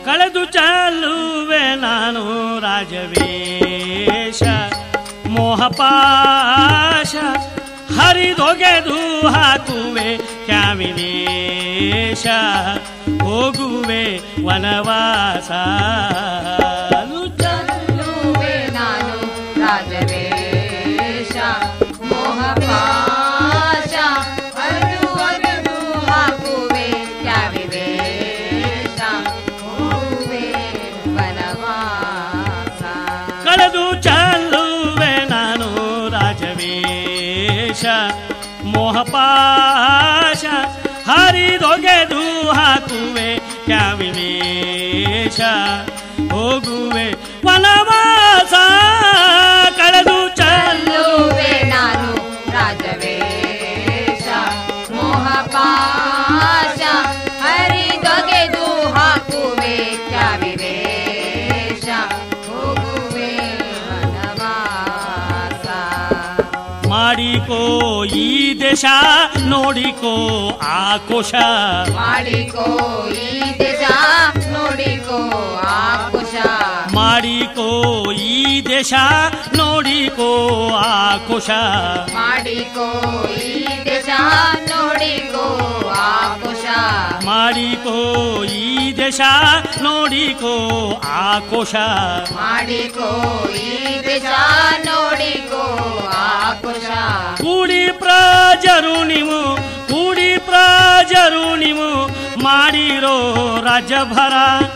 ಕಳೆದು ಚೆಲ್ಲುವೆ ನಾನು ರಾಜವೇಶ ಮೋಹಪಾಶ ಹರಿದೊಗೆದು ಹಾಕುವೆ ಕ್ಯಾವಿನೇಶ ಹೋಗುವೆ ವನವಾಸ ಚೆಲ್ಲುವೆ ನಾನು ರಾಜವೇಷ ಮೋಹಪಾಶ ಹರಿದು ಒಗೆದು ಹಾಕುವೆ ಕ್ಯಾವಿವೇಷ ಹೋಗುವೆ ವನವಾಸ ಕಳೆದು ಚೆಲ್ಲುವೆ ನಾನು ರಾಜವೇಶ ಮೋಹಪಾಶ ಹರಿದೊಗೆದು ಹಾಕುವೆ ಕ್ಯಾವಿವೇಶ ಹೋಗುವೆ ವನವಾಸ ಕಳೆದು ಚೆಲ್ಲು ಚೆಲ್ಲುವೆ ನಾನು ರಾಜವೇಷ ಮೋಹಪಾಶ ಹರಿದೊಗೆದು ಹಾಕುವೆ ಕ್ಯಾವಿವೇಷ ಹೋಗುವೆ ವನವಾಸ ಮಾಡಿಕೋ ಈ ದೇಶ ನೋಡಿಕೋ ಆಕೋಶ ಮಾಡಿಕೋ ಈ ದೇಶ ನೋಡಿಕೋ ಆಕುಶ ಮಾಡಿಕೋ ಈ ದೇಶ ನೋಡಿಕೋ ಆಕೋಶ ಮಾಡಿಕೋ ಈ ದೇಶ ನೋಡಿಕೋ ಆಕುಶ ಮಾಡಿಕೋ ಈ ದೇಶ ನೋಡಿಕೋ ಆಕೋಶ ಮಾಡಿಕೋ ಈ ದೇಶ ನೋಡಿಕೋ ಆಕುಶ ಕೂಡಿ ಪ್ರಜರು ನೀವು ಕೂಡಿ ಪ್ರಜರು ನೀವು ಮಾಡಿರೋ ರಾಜ್ಯಭರ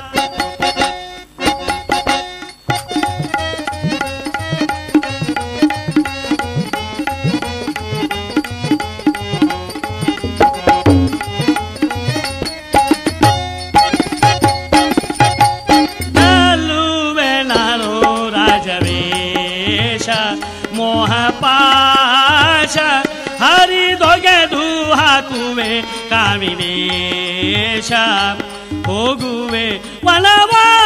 ಚೆಲ್ಲುವೆ ನಾನು ರಾಜವೇಶ ಮೋಹಪಾಶ ಹರಿದೊಗೆದು ಹಾಕುವೆ ಕಾವಿನೇಶ ಹೋಗುವೆ ವನವಾ